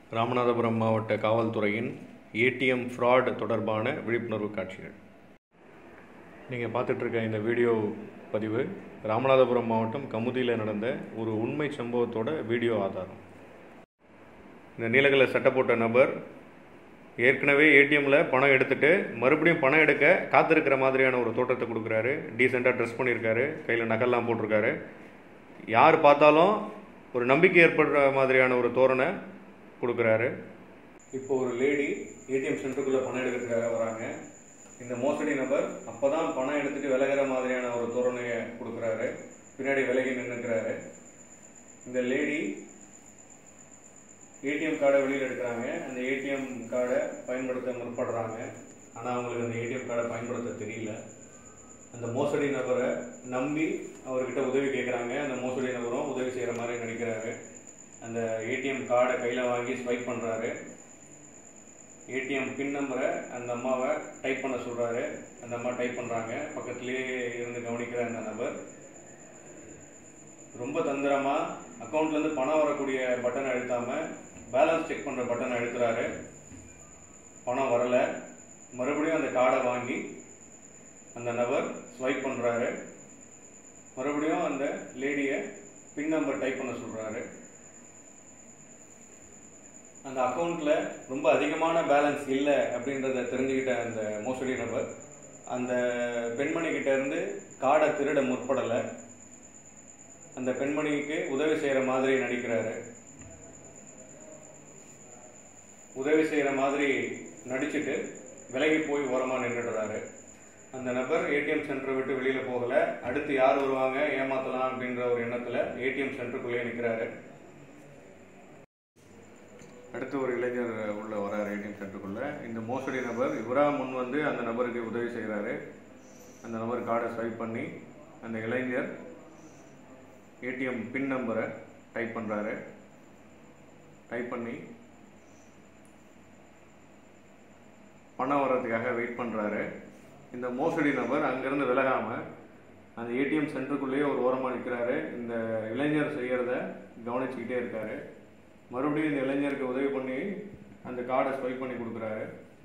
ராமநாதபுரம் மாவட்ட காவல்துறையின் ATM fraud தொடர்பான விழிப்புணர்வு காட்சிகள் நீங்கள் பார்த்துட்ருக்க இந்த வீடியோ பதிவு ராமநாதபுரம் மாவட்டம் கமுதியில் நடந்த ஒரு உண்மை சம்பவத்தோட வீடியோ ஆதாரம் இந்த நீலகல சட்டை போட்ட நபர் ஏற்கனவே ஏடிஎம்மில் பணம் எடுத்துட்டு மறுபடியும் பணம் எடுக்க காத்திருக்கிற மாதிரியான ஒரு தோற்றத்தை கொடுக்குறாரு டீசெண்டாக ட்ரெஸ் பண்ணியிருக்காரு கையில் நகல்லாம் போட்டிருக்காரு யார் பார்த்தாலும் ஒரு நம்பிக்கை ஏற்படுற மாதிரியான ஒரு தோரணை கொடுக்குறாரு இப்போ ஒரு லேடி ஏடிஎம் சென்டருக்குள்ளே பணம் எடுக்கிறதுக்காக வராங்க இந்த மோசடி நபர் அப்போ தான் பணம் எடுத்துட்டு விலகிற மாதிரியான ஒரு தோரணையை கொடுக்குறாரு பின்னாடி விலகி நின்றுக்கிறாரு இந்த லேடி ஏடிஎம் கார்டை வெளியில் எடுக்கிறாங்க அந்த ஏடிஎம் கார்டை பயன்படுத்த முற்படுறாங்க ஆனால் அவங்களுக்கு அந்த ஏடிஎம் கார்டை பயன்படுத்த தெரியல அந்த மோசடி நபரை நம்பி அவர்கிட்ட உதவி கேட்குறாங்க அந்த மோசடி நபரும் உதவி செய்கிற மாதிரி நடிக்கிறாரு அந்த ஏடிஎம் கார்டை கையில் வாங்கி ஸ்வைப் பண்ணுறாரு ஏடிஎம் பின் நம்பரை அந்த அம்மாவை டைப் பண்ண சொல்கிறாரு அந்த அம்மா டைப் பண்ணுறாங்க பக்கத்துலேயே இருந்து கவனிக்கிற அந்த நபர் ரொம்ப தந்திரமாக அக்கௌண்ட்லேருந்து பணம் வரக்கூடிய பட்டனை அழுத்தாமல் பேலன்ஸ் செக் பண்ணுற பட்டனை அழுத்துறாரு பணம் வரலை மறுபடியும் அந்த கார்டை வாங்கி அந்த நபர் ஸ்வைப் பண்ணுறாரு மறுபடியும் அந்த லேடியை பின் நம்பர் டைப் பண்ண சொல்கிறாரு அந்த அக்கௌண்ட்டில் ரொம்ப அதிகமான பேலன்ஸ் இல்லை அப்படின்றத தெரிஞ்சுக்கிட்ட அந்த மோசடி நபர் அந்த பெண்மணி கிட்ட இருந்து கார்டை திருட முற்படலை அந்த பெண்மணிக்கு உதவி செய்கிற மாதிரி நடிக்கிறாரு உதவி செய்கிற மாதிரி நடிச்சுட்டு விலகி போய் ஓரமாக நின்றுடுறாரு அந்த நபர் ஏடிஎம் சென்டரை விட்டு வெளியில் போகலை அடுத்து யார் வருவாங்க ஏமாத்தலாம் அப்படின்ற ஒரு எண்ணத்தில் ஏடிஎம் சென்டருக்குள்ளேயே நிற்கிறாரு அடுத்து ஒரு இளைஞர் உள்ள வராரு ஏடிஎம் சென்டருக்குள்ள இந்த மோசடி நபர் இவரா முன் வந்து அந்த நபருக்கு உதவி செய்கிறாரு அந்த நபர் கார்டை ஸ்வைப் பண்ணி அந்த இளைஞர் ஏடிஎம் பின் நம்பரை டைப் பண்ணுறாரு டைப் பண்ணி பணம் வர்றதுக்காக வெயிட் பண்ணுறாரு இந்த மோசடி நபர் அங்கேருந்து விலகாமல் அந்த ஏடிஎம் சென்டருக்குள்ளேயே ஒரு ஓரமாக நிற்கிறாரு இந்த இளைஞர் செய்கிறத கவனிச்சுக்கிட்டே இருக்காரு மறுபடியும் இந்த இளைஞருக்கு உதவி பண்ணி அந்த கார்டை ஸ்வைப் பண்ணி கொடுக்குறாரு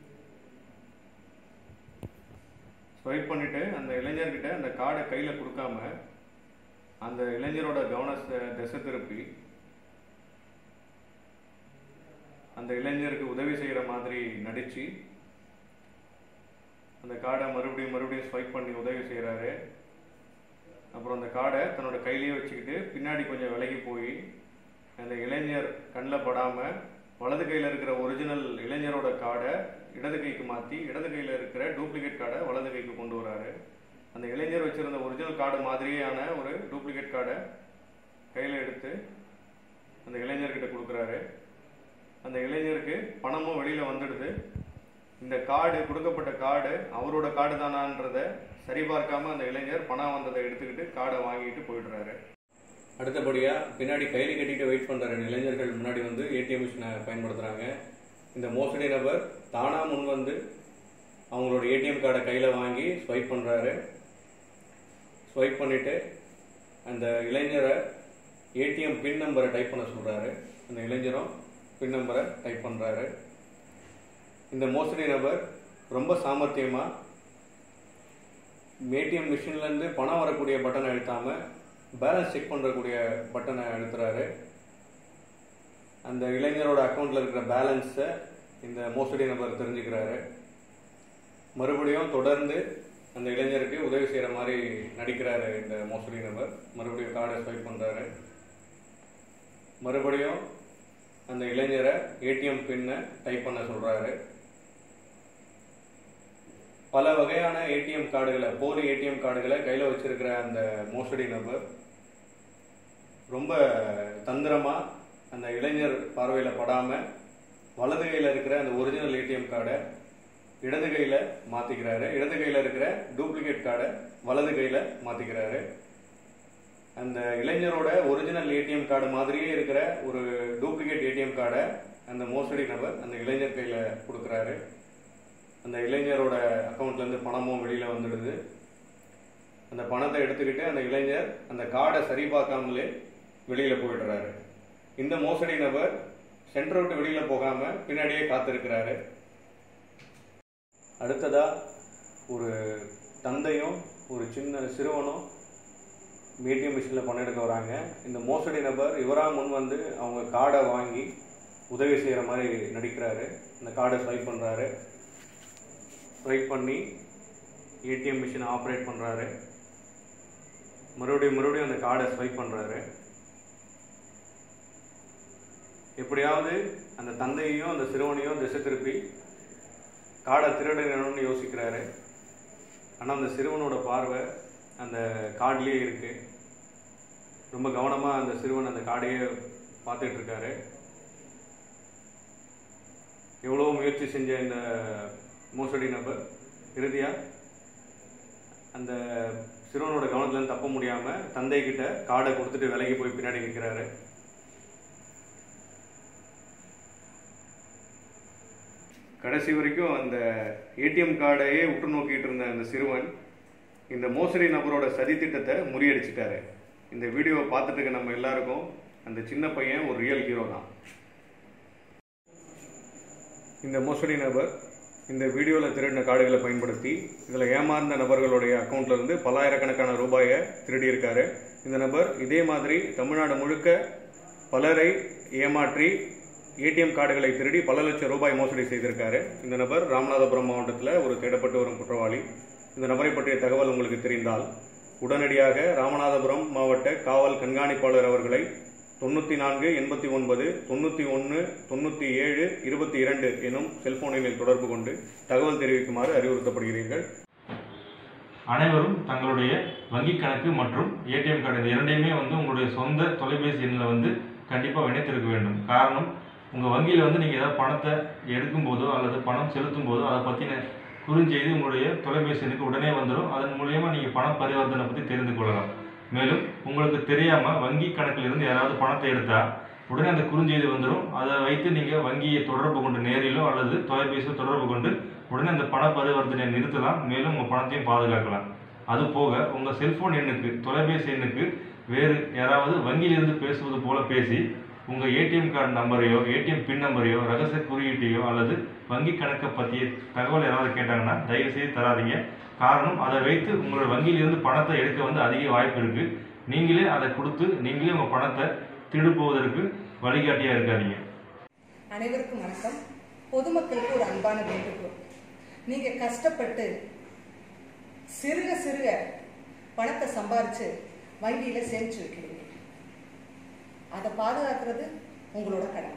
ஸ்வைப் பண்ணிட்டு அந்த இளைஞர்கிட்ட அந்த கார்டை கையில் கொடுக்காம அந்த இளைஞரோட கவனத்தை திசை திருப்பி அந்த இளைஞருக்கு உதவி செய்கிற மாதிரி நடித்து அந்த கார்டை மறுபடியும் மறுபடியும் ஸ்வைப் பண்ணி உதவி செய்கிறாரு அப்புறம் அந்த கார்டை தன்னோட கையிலேயே வச்சுக்கிட்டு பின்னாடி கொஞ்சம் விலகி போய் அந்த இளைஞர் கண்ணில் படாமல் வலது கையில் இருக்கிற ஒரிஜினல் இளைஞரோட கார்டை இடது கைக்கு மாற்றி இடது கையில் இருக்கிற டூப்ளிகேட் கார்டை வலது கைக்கு கொண்டு வராரு அந்த இளைஞர் வச்சிருந்த ஒரிஜினல் கார்டு மாதிரியான ஒரு டூப்ளிகேட் கார்டை கையில் எடுத்து அந்த இளைஞர்கிட்ட கொடுக்குறாரு அந்த இளைஞருக்கு பணமும் வெளியில் வந்துடுது இந்த கார்டு கொடுக்கப்பட்ட கார்டு அவரோட கார்டு தானான்றத சரிபார்க்காம அந்த இளைஞர் பணம் வந்ததை எடுத்துக்கிட்டு கார்டை வாங்கிட்டு போயிடுறாரு அடுத்தபடியாக பின்னாடி கையில் கட்டிட்டு வெயிட் பண்ணுற ரெண்டு இளைஞர்கள் முன்னாடி வந்து ஏடிஎம் மிஷினை பயன்படுத்துகிறாங்க இந்த மோசடி நபர் தானாக முன் வந்து அவங்களோட ஏடிஎம் கார்டை கையில் வாங்கி ஸ்வைப் பண்ணுறாரு ஸ்வைப் பண்ணிவிட்டு அந்த இளைஞரை ஏடிஎம் பின் நம்பரை டைப் பண்ண சொல்கிறாரு அந்த இளைஞரும் பின் நம்பரை டைப் பண்ணுறாரு இந்த மோசடி நபர் ரொம்ப சாமர்த்தியமாக ஏடிஎம் மிஷின்லேருந்து பணம் வரக்கூடிய பட்டனை அழுத்தாமல் பேலன்ஸ் செக் பண்ணுறக்கூடிய பட்டனை அழுத்துறாரு அந்த இளைஞரோட அக்கௌண்ட்டில் இருக்கிற பேலன்ஸை இந்த மோசடி நபர் தெரிஞ்சுக்கிறாரு மறுபடியும் தொடர்ந்து அந்த இளைஞருக்கு உதவி செய்கிற மாதிரி நடிக்கிறாரு இந்த மோசடி நபர் மறுபடியும் கார்டை ஸ்வைப் பண்ணுறாரு மறுபடியும் அந்த இளைஞரை ஏடிஎம் பின்னை டைப் பண்ண சொல்கிறாரு பல வகையான ஏடிஎம் கார்டுகளை போலி ஏடிஎம் கார்டுகளை கையில் வச்சிருக்கிற அந்த மோசடி நபர் ரொம்ப தந்திரமாக அந்த இளைஞர் பார்வையில் படாமல் வலது கையில் இருக்கிற அந்த ஒரிஜினல் ஏடிஎம் கார்டை இடது கையில் மாற்றிக்கிறாரு இடது கையில் இருக்கிற டூப்ளிகேட் கார்டை வலது கையில் மாற்றிக்கிறாரு அந்த இளைஞரோட ஒரிஜினல் ஏடிஎம் கார்டு மாதிரியே இருக்கிற ஒரு டூப்ளிகேட் ஏடிஎம் கார்டை அந்த மோசடி நபர் அந்த இளைஞர் கையில் கொடுக்குறாரு அந்த இளைஞரோட அக்கௌண்ட்லேருந்து பணமும் வெளியில் வந்துடுது அந்த பணத்தை எடுத்துக்கிட்டு அந்த இளைஞர் அந்த கார்டை சரி பார்க்காமலே வெளியில் போயிடுறாரு இந்த மோசடி நபர் சென்டர் விட்டு வெளியில் போகாமல் பின்னாடியே காத்திருக்கிறாரு அடுத்ததா ஒரு தந்தையும் ஒரு சின்ன சிறுவனும் ஏடிஎம் மிஷினில் பணம் எடுக்க வராங்க இந்த மோசடி நபர் இவராக முன் வந்து அவங்க கார்டை வாங்கி உதவி செய்கிற மாதிரி நடிக்கிறாரு இந்த கார்டை ஸ்வைப் பண்ணுறாரு ஸ்வைப் பண்ணி ஏடிஎம் மிஷினை ஆப்ரேட் பண்ணுறாரு மறுபடியும் மறுபடியும் அந்த கார்டை ஸ்வைப் பண்ணுறாரு எப்படியாவது அந்த தந்தையையும் அந்த சிறுவனையும் திசை திருப்பி காடை திருடணும்னு யோசிக்கிறாரு ஆனால் அந்த சிறுவனோட பார்வை அந்த கார்ட்லேயே இருக்கு ரொம்ப கவனமாக அந்த சிறுவன் அந்த காடையே பார்த்துட்டு இருக்காரு எவ்வளோ முயற்சி செஞ்ச இந்த மோசடி நபர் இறுதியாக அந்த சிறுவனோட கவனத்துலேருந்து தப்ப முடியாமல் தந்தை கிட்ட கார்டை கொடுத்துட்டு விலகி போய் பின்னாடி நிற்கிறாரு கடைசி வரைக்கும் அந்த ஏடிஎம் கார்டையே உற்று நோக்கிட்டு இருந்த அந்த சிறுவன் இந்த மோசடி நபரோட சதித்திட்டத்தை முறியடிச்சிட்டாரு இந்த வீடியோவை பார்த்துட்டு இருக்க நம்ம எல்லாருக்கும் அந்த சின்ன பையன் ஒரு ரியல் ஹீரோ தான் இந்த மோசடி நபர் இந்த வீடியோவில் திருடின கார்டுகளை பயன்படுத்தி இதில் ஏமாந்த நபர்களுடைய அக்கௌண்ட்ல இருந்து பல்லாயிரக்கணக்கான ரூபாயை திருடியிருக்காரு இந்த நபர் இதே மாதிரி தமிழ்நாடு முழுக்க பலரை ஏமாற்றி ஏடிஎம் கார்டுகளை திருடி பல லட்சம் ரூபாய் மோசடி செய்திருக்காரு இந்த நபர் ராமநாதபுரம் மாவட்டத்தில் ஒரு தேடப்பட்டு வரும் குற்றவாளி இந்த நபரை பற்றிய தகவல் உங்களுக்கு தெரிந்தால் உடனடியாக ராமநாதபுரம் மாவட்ட காவல் கண்காணிப்பாளர் அவர்களை தொண்ணூற்றி நான்கு எண்பத்தி ஒன்பது தொண்ணூற்றி ஒன்று தொண்ணூற்றி ஏழு இருபத்தி இரண்டு எனும் செல்போன் எண்ணில் தொடர்பு கொண்டு தகவல் தெரிவிக்குமாறு அறிவுறுத்தப்படுகிறீர்கள் அனைவரும் தங்களுடைய வங்கி கணக்கு மற்றும் ஏடிஎம் கார்டு இந்த இரண்டையுமே வந்து உங்களுடைய சொந்த தொலைபேசி எண்ணில் வந்து கண்டிப்பாக இணைத்திருக்க வேண்டும் காரணம் உங்கள் வங்கியில் வந்து நீங்கள் ஏதாவது பணத்தை எடுக்கும்போதோ அல்லது பணம் செலுத்தும் போதோ அதை பற்றின குறுஞ்செய்தி உங்களுடைய தொலைபேசி எண்ணுக்கு உடனே வந்துடும் அதன் மூலியமாக நீங்கள் பண பரிவர்த்தனை பற்றி தெரிந்து கொள்ளலாம் மேலும் உங்களுக்கு தெரியாமல் வங்கி கணக்கில் இருந்து யாராவது பணத்தை எடுத்தால் உடனே அந்த குறுஞ்செய்தி வந்துடும் அதை வைத்து நீங்கள் வங்கியை தொடர்பு கொண்டு நேரிலோ அல்லது தொலைபேசியோ தொடர்பு கொண்டு உடனே அந்த பண பரிவர்த்தனையை நிறுத்தலாம் மேலும் உங்கள் பணத்தையும் பாதுகாக்கலாம் அது போக உங்கள் செல்போன் எண்ணுக்கு தொலைபேசி எண்ணுக்கு வேறு யாராவது வங்கியிலிருந்து பேசுவது போல பேசி உங்கள் ஏடிஎம் கார்டு நம்பரையோ ஏடிஎம் பின் நம்பரையோ ரகசிய குறியீட்டையோ அல்லது வங்கி கணக்கை பற்றிய தகவல் யாராவது கேட்டாங்கன்னா தயவு செய்து தராதீங்க காரணம் அதை வைத்து உங்களோட வங்கியிலிருந்து பணத்தை எடுக்க வந்து அதிக வாய்ப்பு இருக்கு நீங்களே அதை கொடுத்து நீங்களே உங்கள் பணத்தை திருடுபோவதற்கு வழிகாட்டியாக இருக்காதீங்க அனைவருக்கும் வணக்கம் பொதுமக்களுக்கு ஒரு அன்பான வேண்டுகோள் நீங்க கஷ்டப்பட்டு சிறுக சிறுக பணத்தை சம்பாரிச்சு வங்கியில சேமிச்சு வைக்கிறீங்க அதை பாதுகாக்கிறது உங்களோட கடமை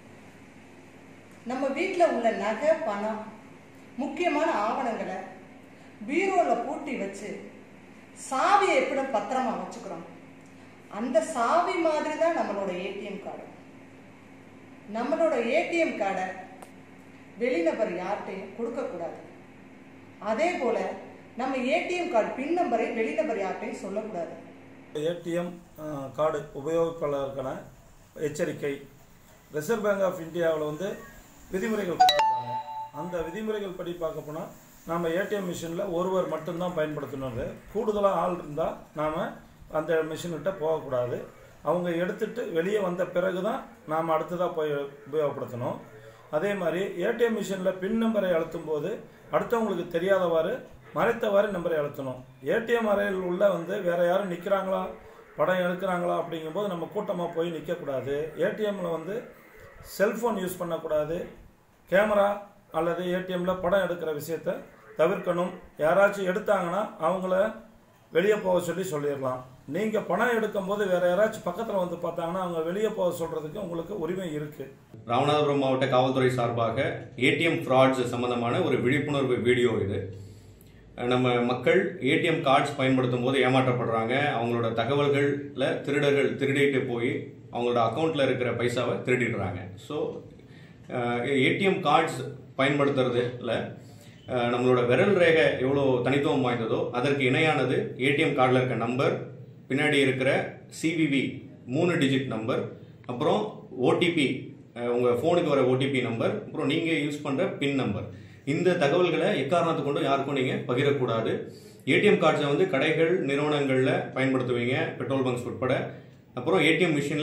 நம்ம வீட்டில் உள்ள நகை பணம் முக்கியமான ஆவணங்களை பீரோவில் பூட்டி வச்சு சாவியை எப்படி பத்திரமா வச்சுக்கிறோம் அந்த சாவி மாதிரி தான் நம்மளோட ஏடிஎம் கார்டு நம்மளோட ஏடிஎம் கார்டை வெளிநபர் யார்கிட்டையும் கொடுக்கக்கூடாது அதே போல நம்ம ஏடிஎம் கார்டு பின் நம்பரை வெளிநபர் யார்கிட்டையும் சொல்லக்கூடாது ஏடிஎம் கார்டு உபயோகிப்பாளருக்கான எச்சரிக்கை ரிசர்வ் பேங்க் ஆஃப் இந்தியாவில் வந்து விதிமுறைகள் கொடுத்துருக்காங்க அந்த விதிமுறைகள் படி பார்க்க போனால் நாம் ஏடிஎம் மிஷினில் ஒருவர் மட்டும்தான் பயன்படுத்தணும் கூடுதலாக ஆள் இருந்தால் நாம் அந்த மிஷின்கிட்ட போகக்கூடாது அவங்க எடுத்துட்டு வெளியே வந்த பிறகு தான் நாம் அடுத்ததாக போய் உபயோகப்படுத்தணும் அதே மாதிரி ஏடிஎம் மிஷினில் பின் நம்பரை அழுத்தும் போது அடுத்தவங்களுக்கு தெரியாதவாறு மறைத்தவாறு நம்பரை அழுத்தணும் ஏடிஎம் அறையில் உள்ள வந்து வேற யாரும் நிற்கிறாங்களா படம் எடுக்கிறாங்களா அப்படிங்கும்போது நம்ம கூட்டமாக போய் நிற்கக்கூடாது ஏடிஎம்மில் வந்து செல்ஃபோன் யூஸ் பண்ணக்கூடாது கேமரா அல்லது ஏடிஎம்ல படம் எடுக்கிற விஷயத்த தவிர்க்கணும் யாராச்சும் எடுத்தாங்கன்னா அவங்கள வெளியே போக சொல்லி சொல்லிடலாம் நீங்கள் பணம் எடுக்கும்போது வேற யாராச்சும் பக்கத்தில் வந்து பார்த்தாங்கன்னா அவங்க வெளியே போக சொல்கிறதுக்கு உங்களுக்கு உரிமை இருக்குது ராமநாதபுரம் மாவட்ட காவல்துறை சார்பாக ஏடிஎம் ஃப்ராட்ஸ் சம்பந்தமான ஒரு விழிப்புணர்வு வீடியோ இது நம்ம மக்கள் ஏடிஎம் கார்ட்ஸ் பயன்படுத்தும் போது ஏமாற்றப்படுறாங்க அவங்களோட தகவல்களில் திருடர்கள் திருடிட்டு போய் அவங்களோட அக்கௌண்ட்டில் இருக்கிற பைசாவை திருடிடுறாங்க ஸோ ஏடிஎம் கார்ட்ஸ் பயன்படுத்துறதுல அஹ், நம்மளோட விரல் ரேகை எவ்வளோ தனித்துவம் வாய்ந்ததோ அதற்கு இணையானது ஏடிஎம் கார்டில் இருக்க நம்பர் பின்னாடி இருக்கிற சிவிவி மூணு டிஜிட் நம்பர் அப்புறம் ஓடிபி உங்கள் ஃபோனுக்கு வர ஓடிபி நம்பர் அப்புறம் நீங்கள் யூஸ் பண்ணுற பின் நம்பர் இந்த தகவல்களை எக்காரணத்தை கொண்டும் யாருக்கும் நீங்கள் பகிரக்கூடாது ஏடிஎம் கார்ட்ஸை வந்து கடைகள் நிறுவனங்களில் பயன்படுத்துவீங்க பெட்ரோல் பங்க்ஸ் உட்பட அப்புறம் ஏடிஎம் மிஷினில்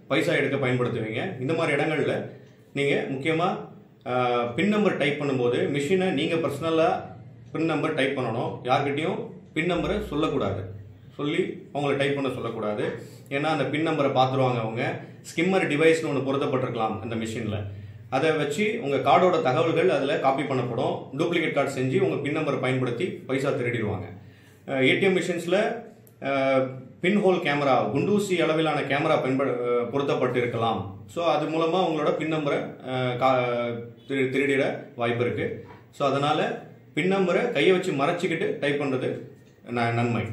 பைசா எடுக்க பயன்படுத்துவீங்க இந்த மாதிரி இடங்கள்ல நீங்கள் முக்கியமாக பின் நம்பர் டைப் பண்ணும்போது மிஷினை நீங்கள் பர்சனலாக பின் நம்பர் டைப் பண்ணணும் யார்கிட்டயும் பின் நம்பரை சொல்லக்கூடாது சொல்லி அவங்கள டைப் பண்ண சொல்லக்கூடாது ஏன்னா அந்த பின் நம்பரை பார்த்துருவாங்க அவங்க ஸ்கிம்மர் டிவைஸ்னு ஒன்று பொருத்தப்பட்டிருக்கலாம் அந்த மிஷினில் அதை வச்சு உங்கள் கார்டோட தகவல்கள் அதில் காப்பி பண்ணப்படும் டூப்ளிகேட் கார்டு செஞ்சு உங்கள் பின் நம்பரை பயன்படுத்தி பைசா திருடிடுவாங்க ஏடிஎம் மிஷின்ஸில் பின் ஹோல் கேமரா குண்டூசி அளவிலான கேமரா பயன்பட அஹ், பொருத்தப்பட்டு இருக்கலாம் ஸோ அது மூலமாக உங்களோட பின் நம்பரை அஹ், கா- திரு- திருடிட வாய்ப்பு இருக்குது ஸோ அதனால் பின் நம்பரை கையை வச்சு மறைச்சிக்கிட்டு டைப் பண்ணுறது ந- நன்மை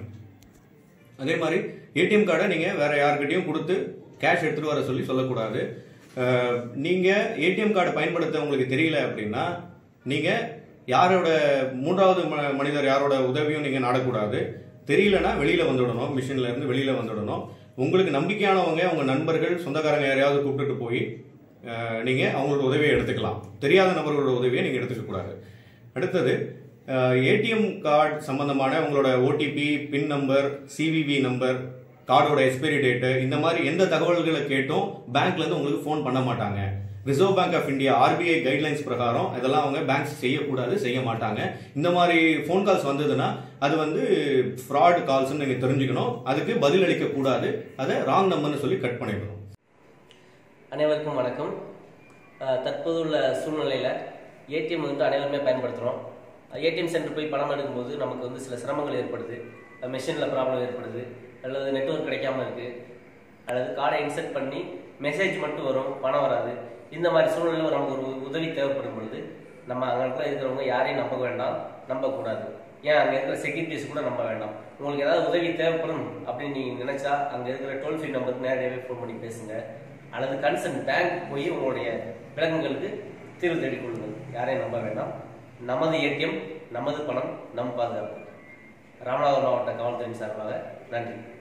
அதே மாதிரி ஏடிஎம் கார்டை நீங்கள் வேற யார்கிட்டயும் கொடுத்து கேஷ் எடுத்துட்டு வர சொல்லி சொல்லக்கூடாது அஹ், நீங்க ஏடிஎம் கார்டு பயன்படுத்த உங்களுக்கு தெரியல அப்படின்னா நீங்க யாரோட மூன்றாவது ம- மனிதர் யாரோட உதவியும் நீங்க நாடக்கூடாது தெரியலனா வெளியில வந்துடணும் மிஷின்ல இருந்து வெளியில வந்துடணும் உங்களுக்கு நம்பிக்கையானவங்க உங்க நண்பர்கள் சொந்தக்காரங்க யாரையாவது கூப்பிட்டுட்டு போய் அஹ், நீங்க அவங்களோட உதவியை எடுத்துக்கலாம் தெரியாத நபர்களோட உதவியை நீங்க எடுத்துக்க கூடாது அடுத்தது ஏடிஎம் கார்டு சம்பந்தமான உங்களோட OTP PIN number CVV number கார்டோட எக்ஸ்பைரி டேட்டு இந்த மாதிரி எந்த தகவல்களை கேட்டும் பேங்க்ல இருந்து உங்களுக்கு ஃபோன் பண்ண மாட்டாங்க Reserve Bank of India RBI guidelines பிரகாரம் இதெல்லாம் அவங்க பேங்க்ஸ் செய்யக்கூடாது செய்ய மாட்டாங்க இந்த மாதிரி ஃபோன் கால்ஸ் வந்ததுன்னா அது வந்து ஃப்ராட் கால்ஸ்னு நீங்க தெரிஞ்சுக்கணும் அதுக்கு பதில் அளிக்க கூடாது அதை ராங் நம்பர்னு சொல்லி கட் பண்ணிடணும் அனைவருக்கும் வணக்கம் அஹ் தற்போதுள்ள சூழ்நிலையில் ஏடிஎம் வந்து அனைவருமே பயன்படுத்துகிறோம் ஏடிஎம் சென்டர் போய் பணம் எடுக்கும்போது நமக்கு வந்து சில சிரமங்கள் ஏற்படுது மெஷினில் ப்ராப்ளம் ஏற்படுது அல்லது நெட்வொர்க் கிடைக்காம இருக்குது அல்லது கார்டை இன்செர்ட் பண்ணி மெசேஜ் மட்டும் வரும் பணம் வராது இந்த மாதிரி சூழ்நிலையில் நமக்கு ஒரு உதவி தேவைப்படும் பொழுது நம்ம அங்கே இருக்கிற இருக்கிறவங்க யாரையும் நம்ப வேண்டாம் நம்பக்கூடாது ஏன் அங்கே இருக்கிற செக்யூரிட்டிஸ் கூட நம்ப வேண்டாம் உங்களுக்கு ஏதாவது உதவி தேவைப்படும் அப்படின்னு நீங்கள் நினைச்சா அங்கே இருக்கிற டோல் ஃப்ரீ நம்பருக்கு நேரடியாகவே ஃபோன் பண்ணி பேசுங்க அல்லது கன்சர்ன் பேங்க் போய் உங்களுடைய விலங்குகளுக்கு தீர்வு தேடிக் கொள்ளுங்கள் யாரையும் நம்ப வேண்டாம் நமது ஏடிஎம் நமது பணம் நம் பாதுகாப்பு ராமநாதபுரம் மாவட்ட காவல்துறையின் சார்பாக நன்றி